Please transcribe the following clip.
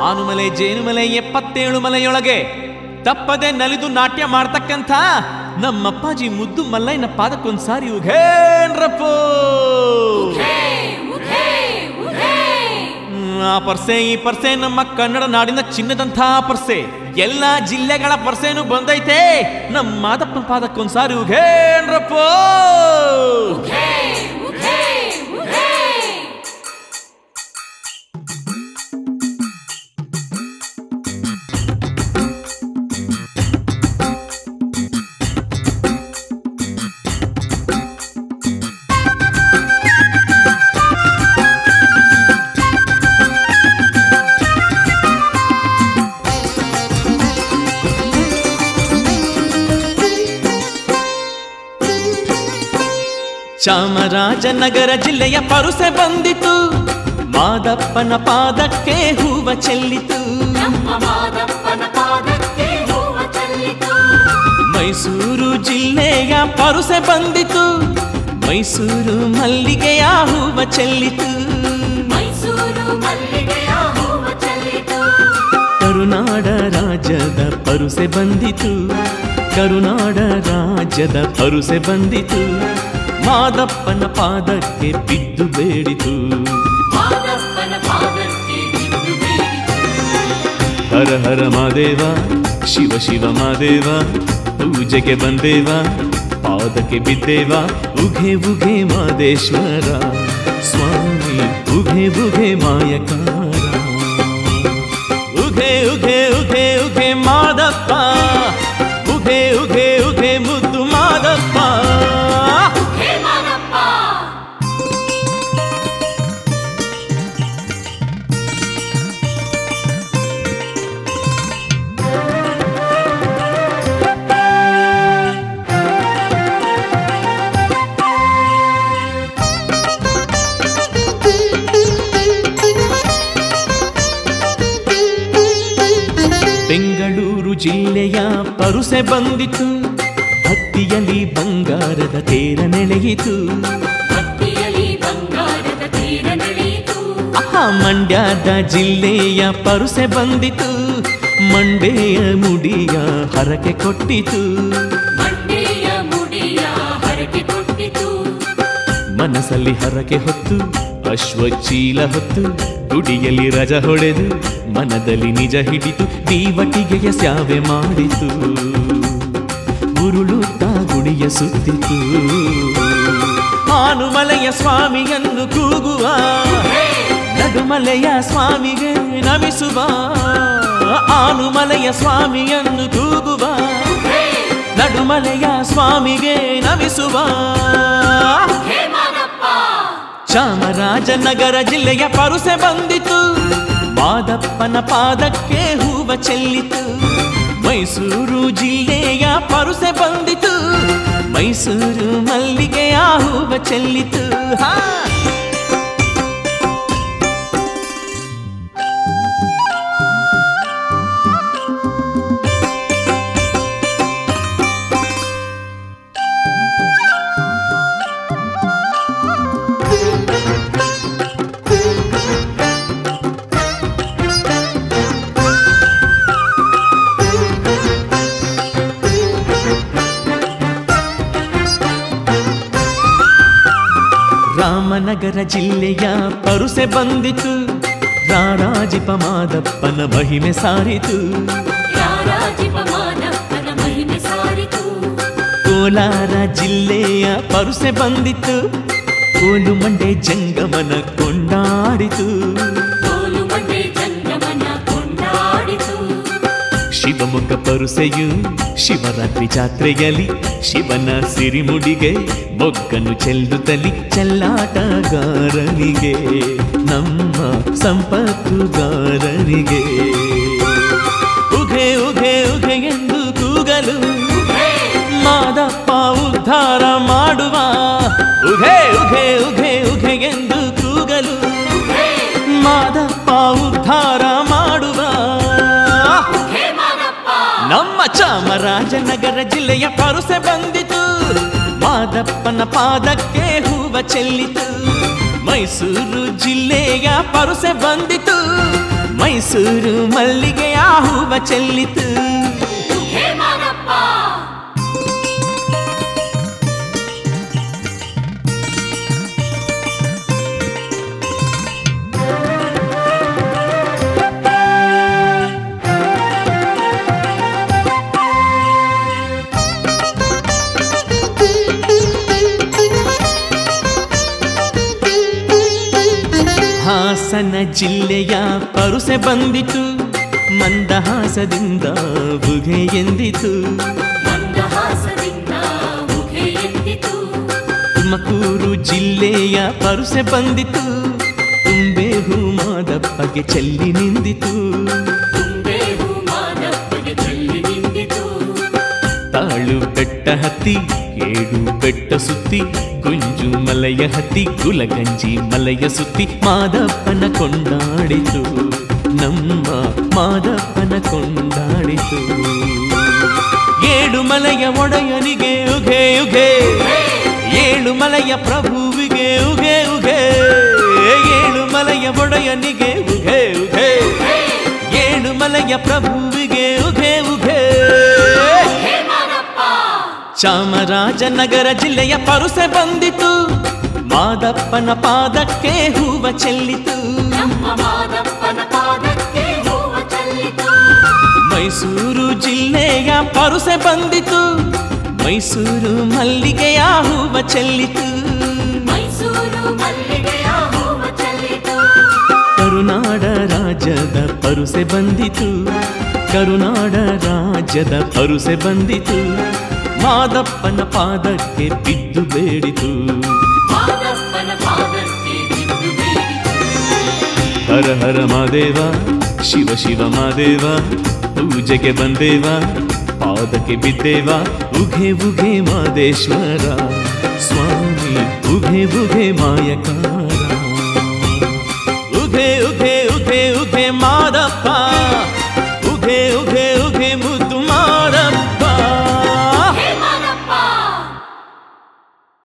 ಆನುಮಲೆ ಜೇನುಮಲೆ ಎಪ್ಪತ್ತೇಳು ಮಲೆಯೊಳಗೆ ತಪ್ಪದೆ ನಲಿದು ನಾಟ್ಯ ಮಾಡ್ತಕ್ಕಂಥ ನಮ್ಮಪ್ಪಾಜಿ ಮುದ್ದು ಮಲ್ಲಯ್ಯನ ಪಾದಕ್ಕೊಂದ್ಸಾರಿ ಉಘೇನ್ರಪ್ಪೋ ಹ್ಮ್, ಆ ಪರ್ಸೆ ಈ ಪರ್ಸೆ ನಮ್ಮ ಕನ್ನಡ ನಾಡಿನ ಚಿನ್ನದಂಥ ಪರ್ಸೆ ಎಲ್ಲ ಜಿಲ್ಲೆಗಳ ಪರ್ಸೆನು ಬಂದೈತೆ ನಮ್ಮ ಮಾದಪ್ಪನ ಪಾದಕ್ಕೊಂದ್ಸಾರಿ ಉಘೇನ್ರಪ್ಪೋ ಚಾಮರಾಜನಗರ ಜಿಲ್ಲೆಯ ಪರುಸೆ ಬಂದಿತು ಮಾದಪ್ಪನ ಪಾದಕ್ಕೆ ಹೂವ ಚೆಲ್ಲಿತು ಮೈಸೂರು ಜಿಲ್ಲೆಯ ಪರುಸೆ ಬಂದಿತು ಮೈಸೂರು ಮಲ್ಲಿಗೆಯ ಹೂವ ಚೆಲ್ಲಿತು ಕರುನಾಡ ರಾಜ್ಯದ ಪರುಸೆ ಬಂದಿತು ಕರುನಾಡ ರಾಜ್ಯದ ಪರುಸೆ ಬಂದಿತು ಮಾದಪ್ಪನ ಪಾದಕ್ಕೆ ಬಿದ್ದು ಬೇಡಿತು ಹರ ಹರ ಮಾದೇವ ಶಿವ ಶಿವ ಮಾದೇವ ಪೂಜೆಗೆ ಬಂದೇವ ಪಾದಕ್ಕೆ ಬಿದ್ದೇವ ಉಘೆ ಉಘೆ ಮಾದೇಶ್ವರ ಸ್ವಾಮಿ ಉಘೆ ಉಘೆ ಮಾಯಕಾರ ಉಘೆ ಉಘೆ ಉಘೆ ಉಘೆ ಮಾದಪ್ಪ ಉಘೆ ಉಘೆ ಉಘೆ ಮುದ್ದು ಮಾದಪ್ಪ ಬೆಂಗಳೂರು ಜಿಲ್ಲೆಯ ಪರುಸೆ ಬಂದಿತು ಹತ್ತಿಯಲ್ಲಿ ಬಂಗಾರದ ತೇರ ನೆಳೆಯಿತು ಆಹಾ ಮಂಡ್ಯದ ಜಿಲ್ಲೆಯ ಪರುಸೆ ಬಂದಿತು ಮಂಡೆಯ ಮುಡಿಯ ಹರಕೆ ಕೊಟ್ಟಿತು ಮನಸ್ಸಲ್ಲಿ ಹರಕೆ ಹೊತ್ತು ಅಶ್ವಚೀಲ ಹೊತ್ತು ಗುಡಿಯಲ್ಲಿ ರಜ ಹೊಡೆದು ಮನದಲ್ಲಿ ನಿಜ ಹಿಡಿತು ದೀವಟಿಗೆಯ ಸ್ಯಾವೆ ಮಾಡಿತು ಉರುಳುತ್ತಾ ಗುಡಿಯ ಸುತ್ತಿತು ಆನುಮಲೆಯ ಸ್ವಾಮಿಯನ್ನು ಕೂಗುವ ನಡುಮಲೆಯ ಸ್ವಾಮಿಗೆ ನಮಿಸುವ ಆನುಮಲೆಯ ಸ್ವಾಮಿಯನ್ನು ಕೂಗುವ ನಡುಮಲೆಯ ಸ್ವಾಮಿಗೆ ನಮಿಸುವ ಚಾಮರಾಜನಗರ ಜಿಲ್ಲೆಯ ಪರುಸೆ ಬಂದಿತು ಮಾದಪ್ಪನ ಪಾದಕ್ಕೆ ಹೂವ ಚೆಲ್ಲಿತು ಮೈಸೂರು ಜಿಲ್ಲೆಯ ಪರುಸೆ ಬಂದಿತು ಮೈಸೂರು ಮಲ್ಲಿಗೆಯ ಹೂವ ಚೆಲ್ಲಿತು ಹಾ ರಾಮನಗರ ಜಿಲ್ಲೆಯ ಪರುಸೆ ಬಂದಿತು ರಾರಾಜಿಪ ಮಾದಪ್ಪನ ಮಹಿಮೆ ಸಾರಿತು ಕೋಲಾರ ಜಿಲ್ಲೆಯ ಪರುಸೆ ಬಂದಿತು ಕೋಲು ಮಂಡೆ ಜಂಗಮನ ಕೊಂಡಾಡಿತು ಶಿವಮೊಗ್ಗ ಪರುಸೆಯು ಶಿವರಾತ್ರಿ ಜಾತ್ರೆಯಲ್ಲಿ ಶಿವನ ಸಿರಿಮುಡಿಗೆ ಮೊಗ್ಗನ್ನು ಚೆಲ್ಲುತ್ತಲಿ ಚೆಲ್ಲಾಟಗಾರನಿಗೆ ನಮ್ಮ ಸಂಪತ್ತುಗಾರನಿಗೆ ಉಘೆ ಉಘೆ ಉಘೆ ಎಂದು ಕೂಗಲು ಮಾದಪ್ಪ ಉದ್ಧಾರ ಮಾಡುವ ಉಘೆ ಉಘೆ ಉಘೆ ಉಘೆ ಎಂದು ಕೂಗಲು ಮಾದಪ್ಪ ಉದ್ಧಾರ ಮಾಡುವ ನಮ್ಮ ಚಾಮರಾಜನಗರ ಜಿಲ್ಲೆಯ ಪರುಸೆ ಬಂದಿತು ಮಾದಪ್ಪನ ಪಾದಕ್ಕೆ ಹೂವ ಚೆಲ್ಲಿತು ಮೈಸೂರು ಜಿಲ್ಲೆಯ ಪರುಸೆ ಬಂದಿತು ಮೈಸೂರು ಮಲ್ಲಿಗೆಯ ಹೂವ ಚೆಲ್ಲಿತು ಹೇ ಮಾದಪ್ಪ ಹಾಸನ ಜಿಲ್ಲೆಯ ಪರುಸೆ ಬಂದಿತು ಮಂದಹಾಸದಿಂದ ಬುಗೆ ಎಂದಿತು ಮಂದಹಾಸದಿಂದ ಮುಖೆ ಎಂದಿತು ತುಮಕೂರು ಜಿಲ್ಲೆಯ ಪರುಸೆ ಬಂದಿತು ತುಂಬೆ ಹೂ ಮಾದಪ್ಪಗೆ ಚೆಲ್ಲಿ ನಿಂದಿತು ತುಂಬೇಹು ಮಾದಪ್ಪಗೆ ಚೆಲ್ಲಿ ನಿಂದಿತು ತಾಳು ಬೆಟ್ಟ ಹತ್ತಿ ಏಳು ಬೆಟ್ಟ ಸುತ್ತಿ ಗುಂಜು ಮಲಯ ಹತ್ತಿ ಗುಲಗಂಜಿ ಮಲಯ ಸುತ್ತಿ ಮಾದಪ್ಪನ ಕೊಂಡಾಡಿತು ನಮ್ಮ ಮಾದಪ್ಪನ ಕೊಂಡಾಡಿತು ಏಳು ಮಲಯ ಒಡೆಯನಿಗೆ ಉಗೆ ಉಗೆ ಏಳು ಮಲಯ ಪ್ರಭುವಿಗೆ ಉಗೆ ಉಗೆ ಏಳು ಮಲಯ ಒಡೆಯನಿಗೆ ಉಗೆ ಉಗೆ ಏಳು ಮಲಯ ಪ್ರಭುವಿಗೆ ಉಗೆ ಉಗೆ ಹೇ ಮಾದಪ್ಪ ಚಾಮರಾಜನಗರ ಜಿಲ್ಲೆಯ ಪರುಸೆ ಬಂದಿತು ಮಾದಪ್ಪನ ಪಾದಕ್ಕೆ ಹೂವ ಚೆಲ್ಲಿತು ನಮ್ಮ ಮಾದಪ್ಪನ ಪಾದಕ್ಕೆ ಹೂವ ಚೆಲ್ಲಿತು ಮೈಸೂರು ಜಿಲ್ಲೆಯ ಪರುಸೆ ಬಂದಿತು ಮೈಸೂರು ಮಲ್ಲಿಗೆಯ ಹೂವ ಚೆಲ್ಲಿತು ಮೈಸೂರು ಮಲ್ಲಿಗೆಯ ಹೂವ ಚೆಲ್ಲಿತು ಕರುನಾಡ ರಾಜ್ಯದ ಪರುಸೆ ಬಂದಿತು ಕರುನಾಡ ರಾಜ್ಯದ ಪರುಸೆ ಬಂದಿತು ಮಾದಪ್ಪನ ಪಾದಕ್ಕೆ ಬಿದ್ದು ಬೇಡಿತು ಮಾದಪ್ಪನ ಪಾದಕ್ಕೆ ಬಿದ್ದು ಬೇಡಿತು ಹರ ಹರ ಮಾದೇವ ಶಿವ ಶಿವ ಮಾದೇವ ಪೂಜೆಗೆ ಬಂದೇವ ಪಾದಕ್ಕೆ ಬಿದ್ದೇವ ಉಘೆ ಉಘೆ ಮಾದೇಶ್ವರ ಸ್ವಾಮಿ ಉಘೆ ಉಘೆ ಮಾಯಕಾರ ಉಘೆ ಉಘೆ ಉಘೆ ಉಘೆ ಮಾದಪ್ಪ ಉಘೆ ಉಘೆ